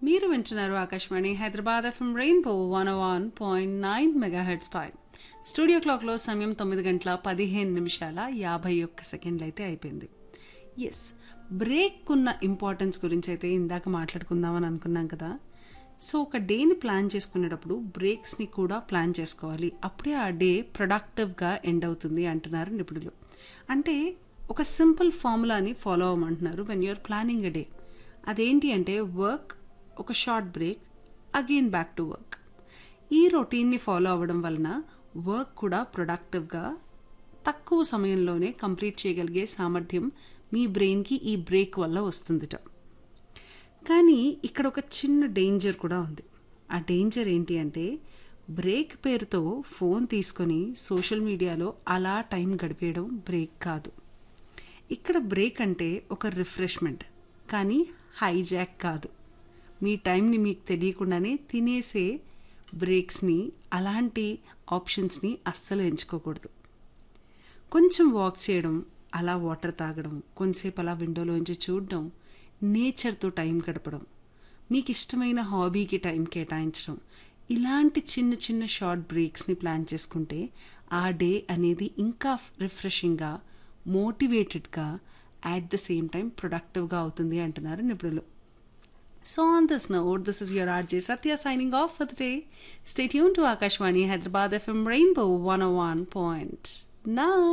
మీరు వింటున్నారు Akashvani Hyderabad FM rainbow one one point nine megahertz పై స్టూడియో క్లాక్లో సమయం తొమ్మిది గంటల పదిహేను నిమిషాల యాభై ఒక్క సెకండ్లు అయితే అయిపోయింది ఎస్ బ్రేక్ ఉన్న ఇంపార్టెన్స్ గురించి అయితే ఇందాక మాట్లాడుకుందామని అనుకున్నాం కదా సో ఒక డేని ప్లాన్ చేసుకునేటప్పుడు బ్రేక్స్ని కూడా ప్లాన్ చేసుకోవాలి అప్పుడే ఆ డే ప్రొడక్టివ్గా ఎండ్ అవుతుంది అంటున్నారు నిపుణులు అంటే ఒక సింపుల్ ఫార్ములాని ఫాలో అవ్వమంటున్నారు when you're planning a day అదేంటి అంటే వర్క్ ఒక short break again back to work ఈ రొటీన్ని ఫాలో అవ్వడం వలన వర్క్ కూడా ప్రొడక్టివ్గా తక్కువ సమయంలోనే కంప్లీట్ చేయగలిగే సామర్థ్యం మీ బ్రెయిన్కి ఈ బ్రేక్ వల్ల వస్తుందిట కానీ ఇక్కడ ఒక చిన్న డేంజర్ కూడా ఉంది ఆ డేంజర్ ఏంటి అంటే బ్రేక్ పేరుతో ఫోన్ తీసుకొని సోషల్ మీడియాలో అలా టైం గడిపేయడం బ్రేక్ కాదు ఇక్కడ బ్రేక్ అంటే ఒక రిఫ్రెష్మెంట్ కానీ హైజాక్ కాదు మీ టైంని మీకు తెలియకుండానే తినేసే బ్రేక్స్ని అలాంటి ఆప్షన్స్ని అస్సలు ఎంచుకోకూడదు కొంచెం వాక్ చేయడం అలా వాటర్ తాగడం కొంతసేపు అలా విండోలోంచి చూడడం నేచర్తో టైం గడపడం మీకు ఇష్టమైన హాబీకి టైం కేటాయించడం ఇలాంటి చిన్న చిన్న షార్ట్ బ్రేక్స్ని ప్లాన్ చేసుకుంటే ఆ డే అనేది ఇంకా రిఫ్రెషింగ్గా మోటివేటెడ్గా అట్ ద సేమ్ టైం ప్రొడక్టివ్గా అవుతుంది అంటున్నారు నిపుణులు so on this note this is your RJ Satya signing off for the day stay యూన్ to Akashvani Hyderabad FM rainbow one one point నా